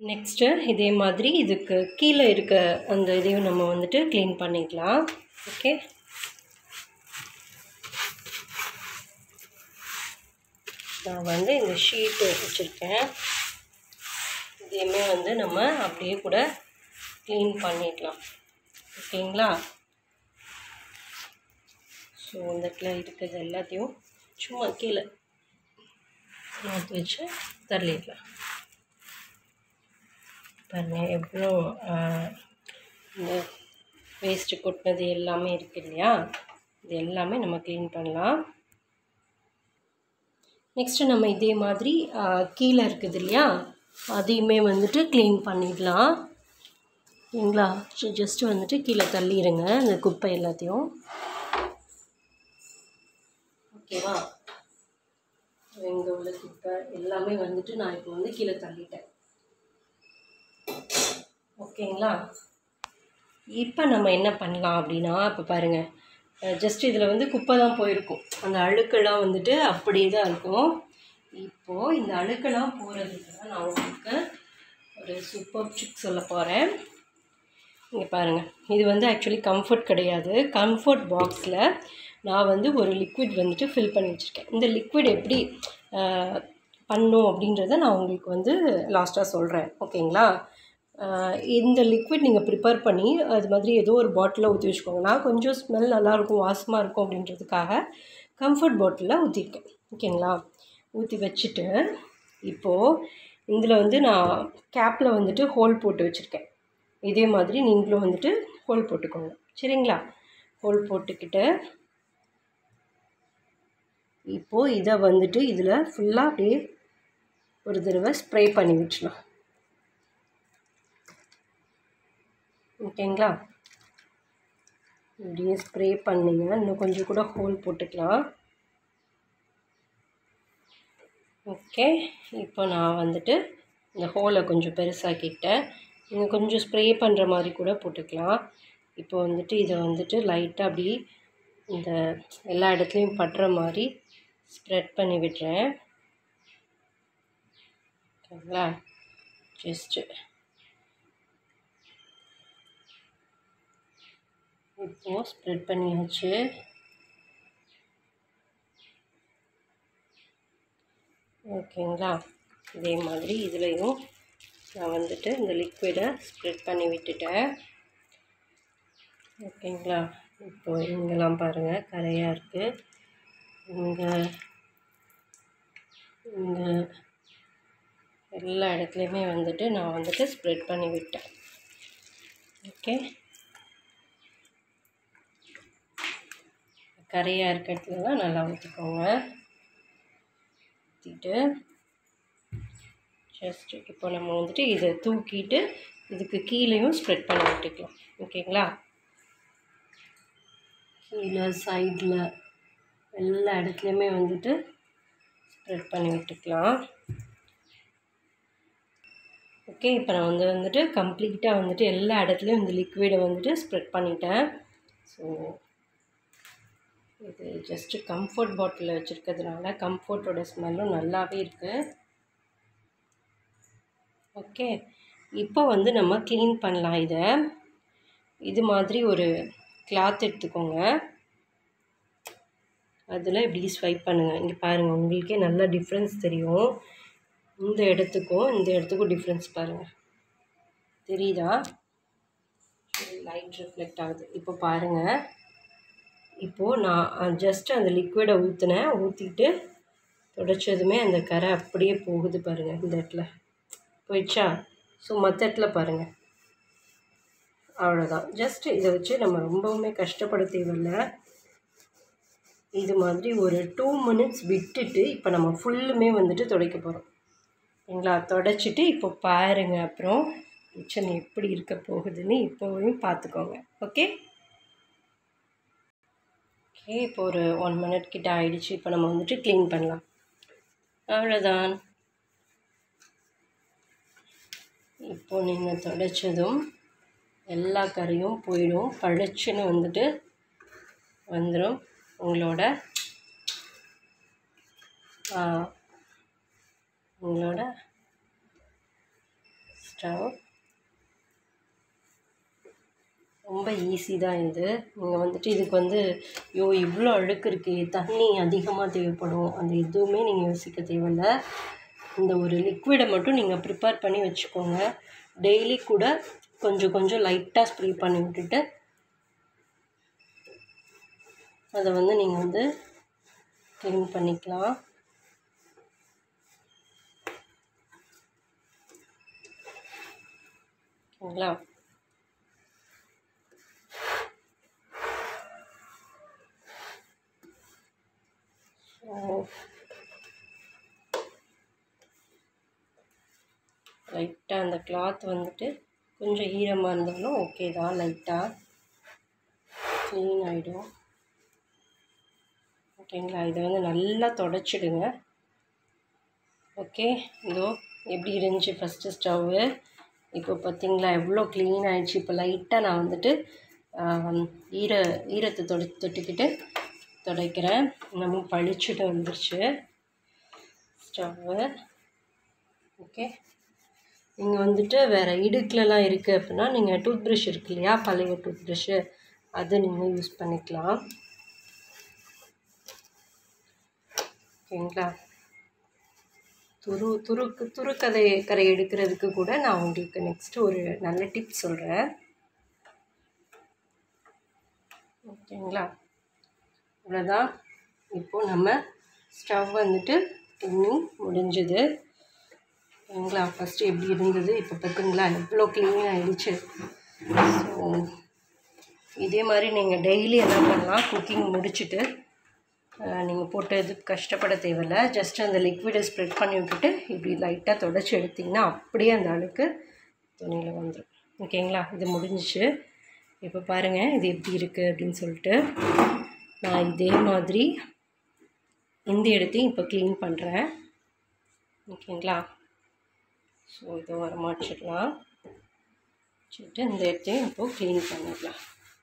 next இதே மாதிரி இதுக்கு கீழே இருக்க அந்த இதையும் நம்ம வந்துட்டு க்ளீன் பண்ணிக்கலாம் ஓகே நான் வந்து இந்த ஷீட்டு வச்சுருக்கேன் இதையுமே வந்து நம்ம அப்படியே கூட க்ளீன் பண்ணிக்கலாம் ஓகேங்களா ஸோ இந்த இடத்துல இருக்கிறது எல்லாத்தையும் சும்மா கீழே மாற்றி வச்சு தள்ளிடலாம் பாருங்க எவ்வளோ இந்த வேஸ்ட்டு கொட்டினது எல்லாமே இருக்கு இல்லையா இது எல்லாமே நம்ம க்ளீன் பண்ணலாம் நெக்ஸ்ட்டு நம்ம இதே மாதிரி கீழே இருக்குது இல்லையா அதையுமே வந்துட்டு க்ளீன் பண்ணிடலாம் சரிங்களா ஜஸ்ட்டு வந்துட்டு கீழே தள்ளிடுங்க இந்த குப்பை எல்லாத்தையும் ஓகேவா இங்கே உள்ள குப்பை எல்லாமே வந்துட்டு நான் இப்போ வந்து கீழே தள்ளிட்டேன் ஓகேங்களா இப்போ நம்ம என்ன பண்ணலாம் அப்படின்னா இப்போ பாருங்கள் ஜஸ்ட் இதில் வந்து குப்பை தான் போயிருக்கும் அந்த அழுக்கெல்லாம் வந்துட்டு அப்படியே தான் இருக்கும் இப்போது இந்த அழுக்கெல்லாம் போகிறதுக்கு தான் நான் உங்களுக்கு ஒரு சூப்பர் ட்ரிக் சொல்ல போகிறேன் இங்கே பாருங்கள் இது வந்து ஆக்சுவலி கம்ஃபர்ட் கிடையாது கம்ஃபர்ட் பாக்ஸில் நான் வந்து ஒரு லிக்விட் வந்துட்டு ஃபில் பண்ணி வச்சுருக்கேன் இந்த லிக்விட் எப்படி பண்ணும் அப்படின்றத நான் உங்களுக்கு வந்து லாஸ்ட்டாக சொல்கிறேன் ஓகேங்களா இந்த லிக்விட் நீங்கள் ப்ரிப்பேர் பண்ணி அது மாதிரி ஏதோ ஒரு பாட்டிலில் ஊற்றி வச்சுக்கோங்க நான் கொஞ்சம் ஸ்மெல் நல்லாயிருக்கும் வாசமாக இருக்கும் அப்படின்றதுக்காக கம்ஃபர்ட் பாட்டிலில் ஊற்றிருக்கேன் ஓகேங்களா ஊற்றி வச்சுட்டு இப்போது இதில் வந்து நான் கேப்பில் வந்துட்டு ஹோல் போட்டு வச்சுருக்கேன் இதே மாதிரி நீங்களும் வந்துட்டு ஹோல் போட்டுக்கோங்க சரிங்களா ஹோல் போட்டுக்கிட்டு இப்போது இதை வந்துட்டு இதில் ஃபுல்லாக அப்படியே ஒரு தடவை ஸ்ப்ரே பண்ணி விட்டுலாம் ஓகேங்களா இப்படியே ஸ்ப்ரே பண்ணிங்க இன்னும் கொஞ்சம் கூட ஹோல் போட்டுக்கலாம் ஓகே இப்போ நான் வந்துட்டு இந்த ஹோலை கொஞ்சம் பெருசாக்கிட்டேன் நீங்கள் கொஞ்சம் ஸ்ப்ரே பண்ணுற மாதிரி கூட போட்டுக்கலாம் இப்போ வந்துட்டு இதை வந்துட்டு லைட்டாக அப்படி இந்த எல்லா இடத்துலையும் படுற மாதிரி ஸ்ப்ரெட் பண்ணி விடுறேன் ஓகேங்களா ஜஸ்ட்டு இப்போது ஸ்ப்ரெட் பண்ணியாச்சு ஓகேங்களா இதே மாதிரி இதுலேயும் நான் வந்துட்டு இந்த லிக்விடை ஸ்ப்ரெட் பண்ணி விட்டுட்டேன் ஓகேங்களா இப்போ இங்கெல்லாம் பாருங்கள் கரையாக இருக்குது இங்கே இங்கே எல்லா இடத்துலையுமே வந்துட்டு நான் வந்துட்டு ஸ்ப்ரெட் பண்ணி விட்டேன் ஓகே கரையாக இருக்கிறதுலாம் நல்லா ஊற்றிக்கோங்க ஊற்றிட்டு ஜஸ்ட் இப்போ நம்ம வந்துட்டு இதை தூக்கிட்டு இதுக்கு கீழேயும் ஸ்ப்ரெட் பண்ணி விட்டுக்கலாம் ஓகேங்களா கீழே சைடில் எல்லா இடத்துலையுமே வந்துட்டு ஸ்ப்ரெட் பண்ணி விட்டுக்கலாம் ஓகே இப்போ நான் வந்து வந்துட்டு கம்ப்ளீட்டாக வந்துட்டு எல்லா இடத்துலையும் இந்த லிக்விடை வந்துட்டு ஸ்ப்ரெட் பண்ணிட்டேன் ஸோ இது ஜஸ்ட்டு கம்ஃபர்ட் பாட்டிலில் வச்சுருக்கிறதுனால கம்ஃபர்ட்டோட ஸ்மெல்லும் நல்லாவே இருக்குது ஓகே இப்போ வந்து நம்ம க்ளீன் பண்ணலாம் இதை இது மாதிரி ஒரு கிளாத் எடுத்துக்கோங்க அதில் இப்படி ஸ்வைப் பண்ணுங்கள் இங்கே பாருங்கள் உங்களுக்கே நல்லா டிஃப்ரென்ஸ் தெரியும் இந்த இடத்துக்கும் இந்த இடத்துக்கும் டிஃப்ரென்ஸ் பாருங்கள் தெரியுதா லைட் ரிஃப்ளெக்ட் ஆகுது இப்போ பாருங்கள் இப்போது நான் ஜஸ்ட் அந்த லிக்விடை ஊற்றினேன் ஊற்றிட்டு தொடச்சதுமே அந்த கரை அப்படியே போகுது பாருங்கள் இந்த இடத்துல போயிடுச்சா ஸோ மற்ற இடத்துல பாருங்கள் அவ்வளோதான் ஜஸ்ட் இதை வச்சு நம்ம ரொம்பவுமே கஷ்டப்பட தேவையில்லை இது மாதிரி ஒரு டூ மினிட்ஸ் விட்டுட்டு இப்போ நம்ம ஃபுல்லுமே வந்துட்டு துடைக்க போகிறோம் சரிங்களா தொடச்சிட்டு இப்போ பாருங்கள் அப்புறம் கிச்சன் எப்படி இருக்க போகுதுன்னு இப்போவையும் பார்த்துக்கோங்க ஓகே ஓகே இப்போ ஒரு ஒன் மினிட் கிட்ட ஆயிடுச்சு இப்போ நம்ம வந்துட்டு க்ளீன் பண்ணலாம் அவ்வளோதான் இப்போ நீங்கள் தொடச்சதும் எல்லா கரையும் போயிடும் பழச்சுன்னு வந்துட்டு வந்துடும் உங்களோட உங்களோட ஸ்டவ் ரொம்ப ஈஸி தான் இது நீங்கள் வந்துட்டு இதுக்கு வந்து ஐயோ இவ்வளோ அழுக்கு இருக்கே தண்ணி அதிகமாக தேவைப்படும் அந்த எதுவுமே நீங்கள் யோசிக்க தேவையில்ல இந்த ஒரு லிக்விடை மட்டும் நீங்கள் ப்ரிப்பேர் பண்ணி வச்சுக்கோங்க டெய்லி கூட கொஞ்சம் கொஞ்சம் லைட்டாக ஸ்ப்ரே பண்ணி விட்டுட்டு அதை வந்து நீங்கள் வந்து க்ளீன் பண்ணிக்கலாம் ஓகேங்களா ஸோ லைட்டாக அந்த கிளாத் வந்துட்டு கொஞ்சம் ஈரமாக இருந்தாலும் ஓகே தான் லைட்டாக க்ளீன் ஆகிடும் ஓகேங்களா இதை வந்து நல்லா தொடச்சிடுங்க ஓகே இதோ எப்படி இருந்துச்சு ஃபஸ்ட்டு ஸ்டவ்வு இப்போ பார்த்தீங்களா எவ்வளோ க்ளீன் ஆயிடுச்சு இப்போ லைட்டாக நான் வந்துட்டு ஆம், ஈர ஈரத்தை தொட தொட்டுக்கிட்டு துடைக்கிறேன் நம்ம பளிச்சுட்டு வந்துருச்சு ஸ்டவ்வு ஓகே நீங்கள் வந்துட்டு வேறு இடுக்குலலாம் இருக்குது அப்படின்னா நீங்கள் டூத் ப்ரஷ் இருக்கு இல்லையா பழைய டூத் ப்ரஷ்ஷு அது நீங்கள் யூஸ் பண்ணிக்கலாம் ஓகேங்களா துரு துருக்கு துருக்கதை கரை எடுக்கிறதுக்கு கூட நான் உங்களுக்கு நெக்ஸ்ட் ஒரு நல்ல டிப் சொல்கிறேன் ஓகேங்களா இவ்வளோதான் இப்போது நம்ம ஸ்டவ் வந்துட்டு க்ளீனிங் முடிஞ்சுது ஓகேங்களா ஃபஸ்ட்டு எப்படி இருந்தது இப்போ பார்த்தீங்களா எவ்வளோ க்ளீன் ஆகிடுச்சு ஸோ இதே மாதிரி நீங்கள் டெய்லி என்ன பண்ணலாம் குக்கிங் முடிச்சுட்டு நீங்கள் போட்டு இது கஷ்டப்பட தேவையில்ல ஜஸ்ட் அந்த லிக்விடை ஸ்ப்ரெட் பண்ணி விட்டுட்டு இப்படி லைட்டாக தொடச்சி எடுத்திங்கன்னா அப்படியே அந்த அழுக்கு துணியில் வந்துடும் ஓகேங்களா இது முடிஞ்சிச்சு இப்போ பாருங்கள் இது எப்படி இருக்குது அப்படின்னு சொல்லிட்டு நான் இதே மாதிரி இந்த இடத்தையும் இப்போ க்ளீன் பண்ணுறேன் ஓகேங்களா ஸோ இதை வரமா வச்சிடலாம் வச்சுட்டு இந்த இடத்தையும் இப்போது க்ளீன் பண்ணிடலாம்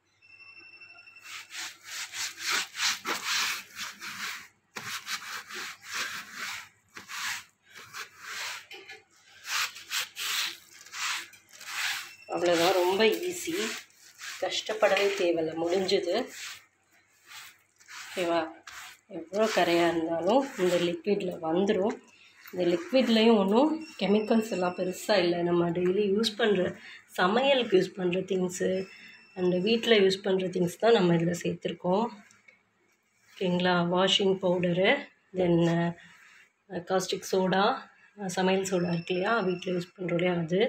அவ்வளோதான் ரொம்ப ஈஸி கஷ்டப்படவே தேவையில்ல முடிஞ்சுது ஓகேவா எவ்வளோ கரையாக இருந்தாலும் இந்த லிக்விடில் வந்துடும் இந்த லிக்விட்லேயும் ஒன்றும் கெமிக்கல்ஸ் எல்லாம் பெருசாக இல்லை நம்ம டெய்லி யூஸ் பண்ணுற சமையலுக்கு யூஸ் பண்ணுற திங்ஸு அண்டு வீட்டில் யூஸ் பண்ணுற திங்ஸ் தான் நம்ம இதில் சேர்த்துருக்கோம் ஓகேங்களா washing powder then caustic soda சமையல் சோடா இருக்கு இல்லையா வீட்டில் யூஸ் பண்ணுறோம் இல்லையா அது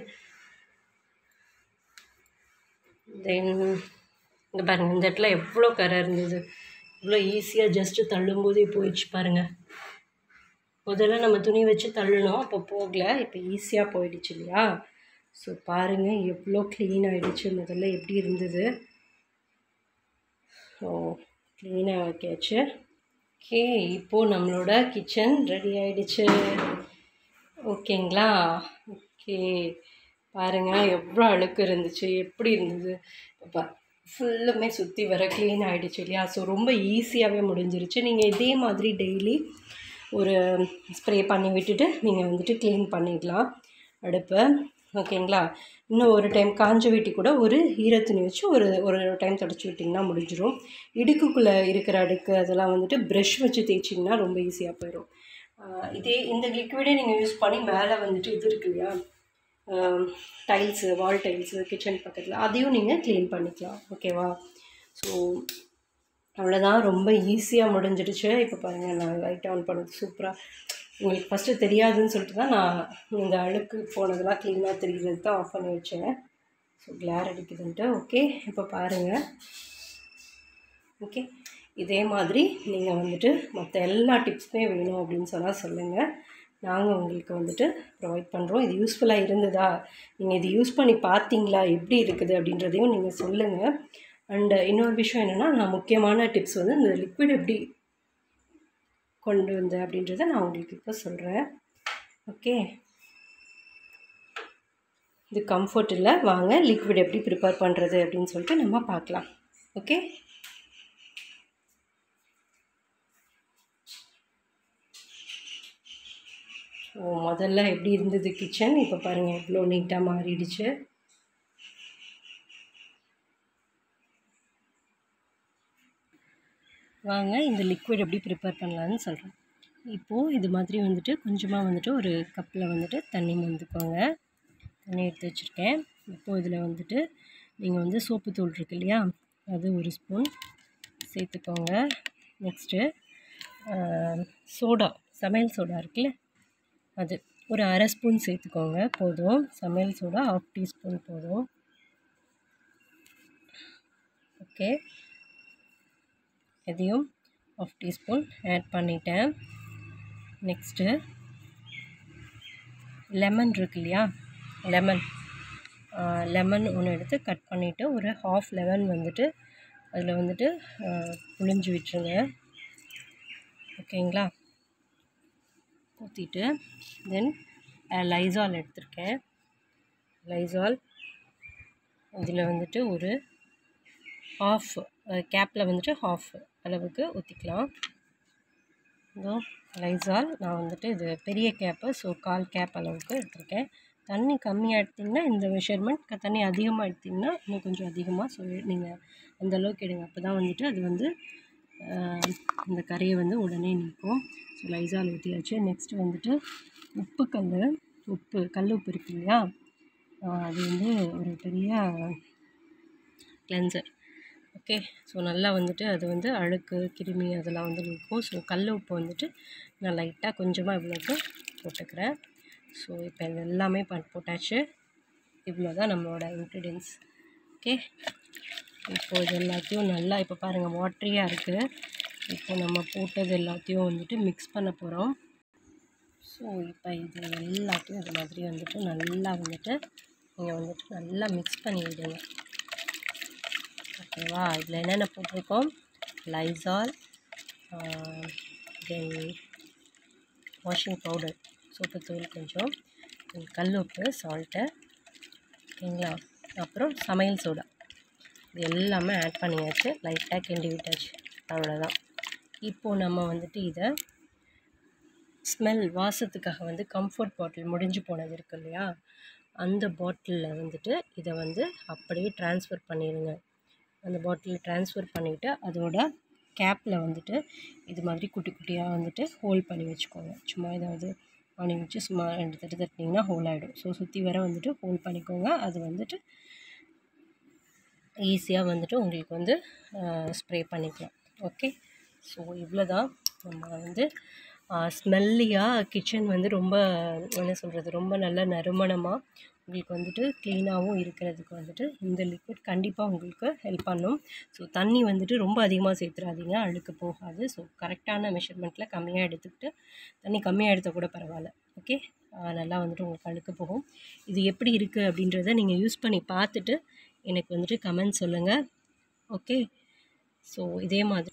தென் இங்கே பாருங்கள் இந்த இடத்துல எவ்வளோ கரை இருந்தது இவ்வளோ ஈஸியாக ஜஸ்ட்டு தள்ளும்போதே போயிடுச்சு பாருங்கள் முதல்ல நம்ம துணி வச்சு தள்ளணும் அப்போ போகல இப்போ ஈஸியாக போயிடுச்சு இல்லையா ஸோ பாருங்கள் எவ்வளோ க்ளீன் ஆகிடுச்சு முதல்ல எப்படி இருந்தது ஸோ க்ளீனாக வைக்காச்சு ஓகே இப்போது நம்மளோட கிச்சன் ரெடி ஆயிடுச்சு ஓகேங்களா ஓகே பாருங்கள் எவ்வளோ அழுக்கு இருந்துச்சு எப்படி இருந்தது இப்போ ஃபுல்லுமே சுற்றி வர க்ளீன் ஆகிடுச்சு இல்லையா ஸோ ரொம்ப ஈஸியாகவே முடிஞ்சிருச்சு நீங்கள் இதே மாதிரி டெய்லி ஒரு ஸ்ப்ரே பண்ணி விட்டுட்டு நீங்கள் வந்துட்டு க்ளீன் பண்ணிடலாம் அடுப்பை ஓகேங்களா இன்னும் ஒரு டைம் காஞ்ச வீட்டி கூட ஒரு ஈரத்துணி வச்சு ஒரு ஒரு டைம் தொடச்சி விட்டிங்கன்னா முடிஞ்சிடும் இடுக்குக்குள்ளே இருக்கிற அடுக்கு அதெல்லாம் வந்துட்டு ப்ரஷ் வச்சு தேய்ச்சிங்கன்னா ரொம்ப ஈஸியாக போயிடும் ஆஹ் இதே இந்த லிக்விடே நீங்கள் யூஸ் பண்ணி மேலே வந்துட்டு இது இருக்கு இல்லையா டைல்ஸு வால் டைல்ஸு கிச்சன் பக்கத்தில் அதையும் நீங்கள் க்ளீன் பண்ணிக்கலாம் ஓகேவா ஸோ அவ்வளோதான் ரொம்ப ஈஸியாக முடிஞ்சிடுச்சு இப்போ பாருங்கள் நான் லைட் ஆன் பண்ணது சூப்பராக உங்களுக்கு ஃபஸ்ட்டு தெரியாதுன்னு சொல்லிட்டு தான் நான் இந்த அழுக்கு போனதெல்லாம் க்ளீனாக தெரிகிறது தான் ஆஃப் பண்ணி வச்சேன் ஸோ கிளார் அடிக்குதுன்ட்டு ஓகே இப்போ பாருங்கள் ஓகே இதே மாதிரி நீங்கள் வந்துட்டு மற்ற எல்லா டிப்ஸுமே வேணும் அப்படின்னு சொன்னால் சொல்லுங்கள் நாங்கள் உங்களுக்கு வந்துட்டு ப்ரொவைட் பண்ணுறோம் இது யூஸ்ஃபுல்லாக இருந்ததா நீங்கள் இது யூஸ் பண்ணி பார்த்தீங்களா எப்படி இருக்குது அப்படின்றதையும் நீங்கள் சொல்லுங்கள் அண்டு இன்னொரு விஷயம் என்னென்னா நான் முக்கியமான டிப்ஸ் வந்து இந்த லிக்விட் எப்படி கொண்டு வந்தேன் அப்படின்றத நான் உங்களுக்கு இப்போ சொல்கிறேன் ஓகே இது கம்ஃபர்ட் இல்லை வாங்க லிக்விட் எப்படி ப்ரிப்பேர் பண்ணுறது அப்படின்னு சொல்லிட்டு நம்ம பார்க்கலாம் ஓகே ஸோ முதல்ல எப்படி இருந்தது கிச்சன் இப்போ பாருங்கள் எவ்வளோ நீட்டாக மாறிடுச்சு வாங்க இந்த லிக்விட் எப்படி ப்ரிப்பேர் பண்ணலான்னு சொல்கிறேன் இப்போது இது மாதிரி வந்துட்டு கொஞ்சமாக வந்துட்டு ஒரு கப்பில் வந்துட்டு தண்ணி வந்துக்கோங்க தண்ணி எடுத்து வச்சுருக்கேன் இப்போது இதில் வந்துட்டு நீங்கள் வந்து சோப்பு தூள் இருக்கு இல்லையா அது ஒரு ஸ்பூன் சேர்த்துக்கோங்க நெக்ஸ்ட்டு சோடா சமையல் சோடா இருக்குல்ல அது ஒரு அரை ஸ்பூன் சேர்த்துக்கோங்க போதும் சமையல் சோடா ஹாஃப் டீஸ்பூன் போதும் ஓகே இதையும் ஆஃப் டீஸ்பூன் ஆட் பண்ணிட்டேன் நெக்ஸ்ட்டு லெமன் இருக்கு இல்லையா லெமன் லெமன் ஒன்று எடுத்து கட் பண்ணிவிட்டு ஒரு ஹாஃப் லெமன் வந்துட்டு அதில் வந்துட்டு புழிஞ்சு விட்டுருங்க ஓகேங்களா ஊற்றிட்டு தென் லைசால் எடுத்திருக்கேன் லைசால் இதில் வந்துட்டு ஒரு ஹாஃப் கேப்பில் வந்துட்டு ஹாஃப் அளவுக்கு ஊற்றிக்கலாம் இதோ லைசால் நான் வந்துட்டு இது பெரிய கேப்பு ஸோ கால் கேப் அளவுக்கு எடுத்திருக்கேன் தண்ணி கம்மியாக எடுத்திங்கன்னா இந்த மெஷர்மெண்ட் தண்ணி அதிகமாக எடுத்திங்கன்னா இன்னும் கொஞ்சம் அதிகமாக சொல்லி நீங்கள் அந்த அளவுக்கு எடுங்க அப்போ தான் வந்துட்டு அது வந்து இந்த கறியை வந்து உடனே நிற்கும் ஸோ லைசால் ஊற்றியாச்சு நெக்ஸ்ட்டு வந்துட்டு உப்பு கல் உப்பு கல் உப்பு இருக்கு இல்லையா அது வந்து ஒரு பெரிய கிளென்சர் ஓகே ஸோ நல்லா வந்துட்டு அது வந்து அழுக்கு கிருமி அதெல்லாம் வந்து நிற்கும் ஸோ கல் உப்பு வந்துட்டு நான் லைட்டாக கொஞ்சமாக இவ்வளோக்கு போட்டுக்கிறேன் ஸோ இப்போ இது எல்லாமே ப போட்டாச்சு இவ்வளோ தான் நம்மளோட இன்க்ரீடியன்ஸ் ஓகே இப்போ இது எல்லாத்தையும் நல்லா இப்போ பாருங்கள் வாட்ரியாக இருக்குது இப்போ நம்ம போட்டது எல்லாத்தையும் வந்துட்டு மிக்ஸ் பண்ண போகிறோம் ஸோ இப்போ இது எல்லாத்தையும் இது மாதிரி வந்துட்டு நல்லா வந்துட்டு நீங்கள் வந்துட்டு நல்லா மிக்ஸ் பண்ணி விடுங்க ஓகேவா இதில் என்னென்ன போட்டிருக்கோம் லைசால் தென் வாஷிங் பவுடர் சோப்புத்தூள் கொஞ்சம் கல் உப்பு சால்ட்டு ஓகேங்களா அப்புறம் சமையல் சோடா இது எல்லாமே ஆட் பண்ணியாச்சு லைட்டாக கிண்டி விட்டாச்சு அவ்வளோதான் இப்போது நம்ம வந்துட்டு இதை ஸ்மெல் வாசத்துக்காக வந்து கம்ஃபர்ட் பாட்டில் முடிஞ்சு போனது இருக்கு இல்லையா அந்த பாட்டிலில் வந்துட்டு இதை வந்து அப்படியே ட்ரான்ஸ்ஃபர் பண்ணிடுங்க அந்த பாட்டில் ட்ரான்ஸ்ஃபர் பண்ணிவிட்டு அதோட கேப்பில் வந்துட்டு இது மாதிரி குட்டி குட்டியாக வந்துட்டு ஹோல் பண்ணி வச்சுக்கோங்க சும்மா ஏதாவது பண்ணி வச்சு சும்மா ரெண்டு தட்டு தட்டினீங்கன்னா ஹோல் ஆகிடும் ஸோ சுற்றி வர வந்துட்டு ஹோல் பண்ணிக்கோங்க அது வந்துட்டு ஈஸியாக வந்துட்டு உங்களுக்கு வந்து ஸ்ப்ரே பண்ணிக்கலாம் ஓகே ஸோ இவ்வளோ தான் நம்ம வந்து ஸ்மெல்லியாக கிச்சன் வந்து ரொம்ப என்ன சொல்கிறது ரொம்ப நல்ல நறுமணமாக உங்களுக்கு வந்துட்டு க்ளீனாகவும் இருக்கிறதுக்கு வந்துட்டு இந்த லிக்விட் கண்டிப்பாக உங்களுக்கு ஹெல்ப் பண்ணும் ஸோ தண்ணி வந்துட்டு ரொம்ப அதிகமாக சேர்த்துறாதீங்க அழுக்கு போகாது ஸோ கரெக்டான மெஷர்மெண்ட்டில் கம்மியாக எடுத்துக்கிட்டு தண்ணி கம்மியாக எடுத்தால் கூட பரவாயில்ல ஓகே நல்லா வந்துட்டு உங்களுக்கு அழுக்கு போகும் இது எப்படி இருக்குது அப்படின்றத நீங்கள் யூஸ் பண்ணி பார்த்துட்டு எனக்கு வந்துட்டு கமெண்ட் சொல்லுங்கள் ஓகே ஸோ இதே மாதிரி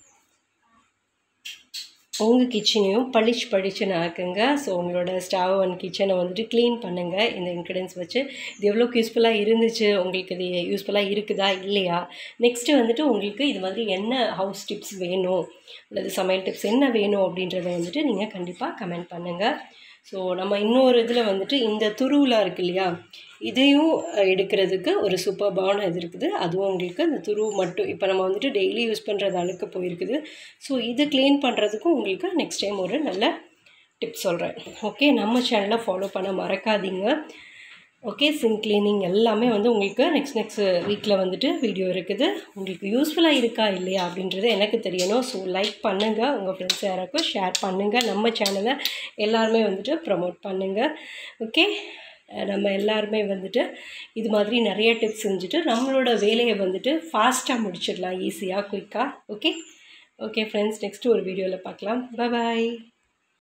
உங்கள் கிச்சனையும் பளிச்சு பளிச்சுன்னு ஆக்குங்க ஸோ உங்களோட ஸ்டவ் அண்ட் கிச்சனை வந்துட்டு க்ளீன் பண்ணுங்கள் இந்த இன்க்ரீடியன்ஸ் வச்சு இது எவ்வளோக்கு யூஸ்ஃபுல்லாக இருந்துச்சு உங்களுக்கு இது யூஸ்ஃபுல்லாக இருக்குதா இல்லையா நெக்ஸ்ட்டு வந்துட்டு உங்களுக்கு இது மாதிரி என்ன ஹவுஸ் டிப்ஸ் வேணும் அல்லது சமையல் டிப்ஸ் என்ன வேணும் அப்படின்றத வந்துட்டு நீங்கள் கண்டிப்பாக கமெண்ட் பண்ணுங்கள் ஸோ நம்ம இன்னொரு இதில் வந்துட்டு இந்த துருவெலாம் இருக்கு இல்லையா இதையும் எடுக்கிறதுக்கு ஒரு சூப்பர்பான இது இருக்குது அதுவும் உங்களுக்கு இந்த துருவு மட்டும் இப்போ நம்ம வந்துட்டு டெய்லி யூஸ் பண்ணுறது அழுக்கு போயிருக்குது ஸோ இது க்ளீன் பண்ணுறதுக்கும் உங்களுக்கு நெக்ஸ்ட் டைம் ஒரு நல்ல டிப்ஸ் சொல்கிறேன் ஓகே நம்ம சேனலை ஃபாலோ பண்ண மறக்காதீங்க ஓகே சிங்க் க்ளீனிங் எல்லாமே வந்து உங்களுக்கு நெக்ஸ்ட் நெக்ஸ்ட் வீக்கில் வந்துட்டு வீடியோ இருக்குது உங்களுக்கு யூஸ்ஃபுல்லாக இருக்கா இல்லையா அப்படின்றது எனக்கு தெரியணும் ஸோ லைக் பண்ணுங்கள் உங்கள் ஃப்ரெண்ட்ஸ் யாராக்கும் ஷேர் பண்ணுங்கள் நம்ம சேனலை எல்லாருமே வந்துட்டு ப்ரமோட் பண்ணுங்கள் ஓகே நம்ம எல்லாருமே வந்துட்டு இது மாதிரி நிறைய டிப்ஸ் செஞ்சுட்டு நம்மளோட வேலையை வந்துட்டு ஃபாஸ்ட்டாக முடிச்சிடலாம் ஈஸியாக குயிக்காக ஓகே ஓகே ஃப்ரெண்ட்ஸ் நெக்ஸ்ட்டு ஒரு வீடியோவில் பார்க்கலாம் பாய்